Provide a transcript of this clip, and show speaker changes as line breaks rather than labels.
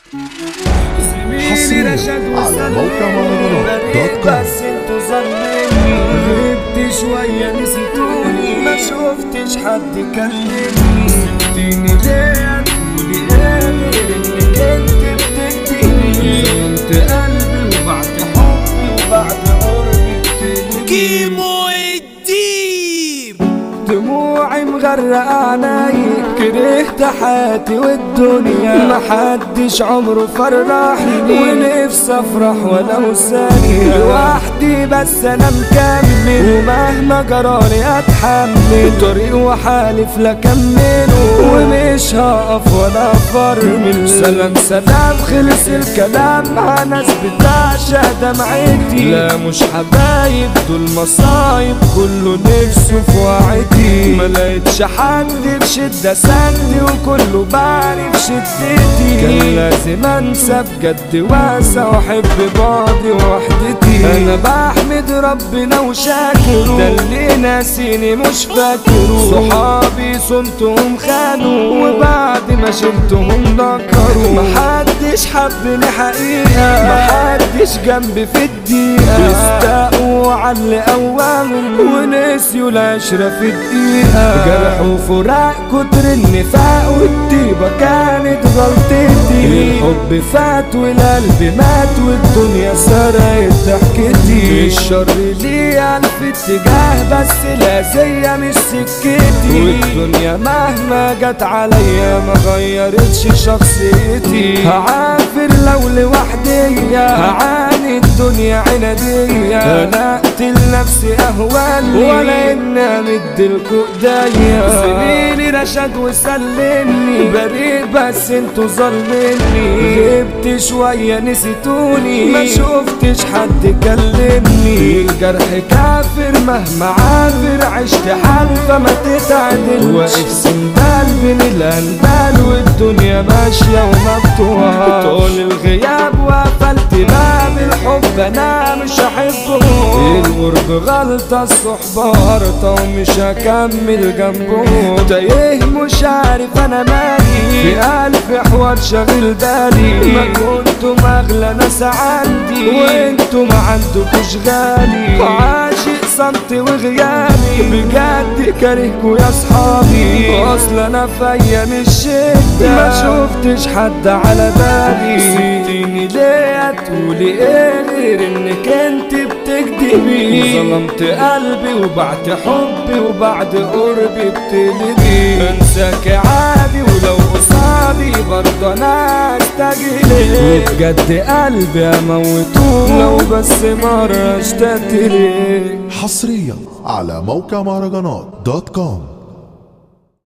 حصريا على موقع مهرجانات دوت كوم
بس انتوا ظلمني غبت شوية نسيتوني ما شفتش حد كلمني سبتيني ليه تقولي ايه انك انت بتكتيني انت قلبي وبعد حبي وبعد قربي بتقلبي
كيمو الديب
دموعي مغرقة عيني كرهت حياتي والدنيا محدش عمره فرحني ونفسي افرح ولو ثانية لوحدي بس انا مكمل ومهما جرالي اتحمل طريق وحالف لكمله ومش هقف ولا افرمل سلام سلام خلص الكلام مع ناس بتعشق دمعتي لا مش حبايب دول مصايب كله نفسه في وعدي ما لقيتش حد بشدة سندي وكله بعرف شدتي كان لازم انسى بجد واسع واحب بعضي ووحدتي انا بحمد ربنا وشاكره ده اللي ناسيني مش فاكره صحابي صمتهم خانوا وبعد ما شلتهم ذكروا محدش حبني حقيقة محدش جنبي في الدقيقة استقوا على اللي قواهم ونسيوا العشرة في دقيقة جرح وفراق كتر النفاق والطيبة كانت غلطتي الحب فات والقلب مات والدنيا سرقت ضحكتي الشر ليه ألف اتجاه بس الأذية مش سكتي والدنيا مهما جت عليا ما غيرتش شخصيتي هعافر لو لوحدي هعاني الدنيا عنادية انا اقتل نفسي اهوال ولا ان امدلكوا ايديا سنيني رشد وسلمني بريء بس انتوا ظالميني غبت شوية نسيتوني ما شفتش حد كلمني الجرح كافر مهما عافر عشت حال فما تتعدل واقف سندال بين الانبال والدنيا ماشية ومفتوحة طول الغياب وقفلت باب الحب انا مش هحبه القرب غلطة الصحبة ورطة ومش هكمل جنبه تايه مش عارف انا مالي في الف حوار شاغل بالي ما كنتم اغلى ناس عندي وانتم ما عندكوش غالي عاشق صمت وغيابي بجد كارهكوا يا صحابي اصل انا فيا مش شدة ما شفتش حد على بالي سبتيني ليه تقولي ايه غير انك انت بتكدبي ظلمت قلبي وبعت حبي وبعد قربي بتقلبي انساك عادي ولو قصادي برضه انا استجيلك وبجد قلبي اموته لو بس مرة اشتقت ليك
حصريا على موقع مهرجانات دوت كوم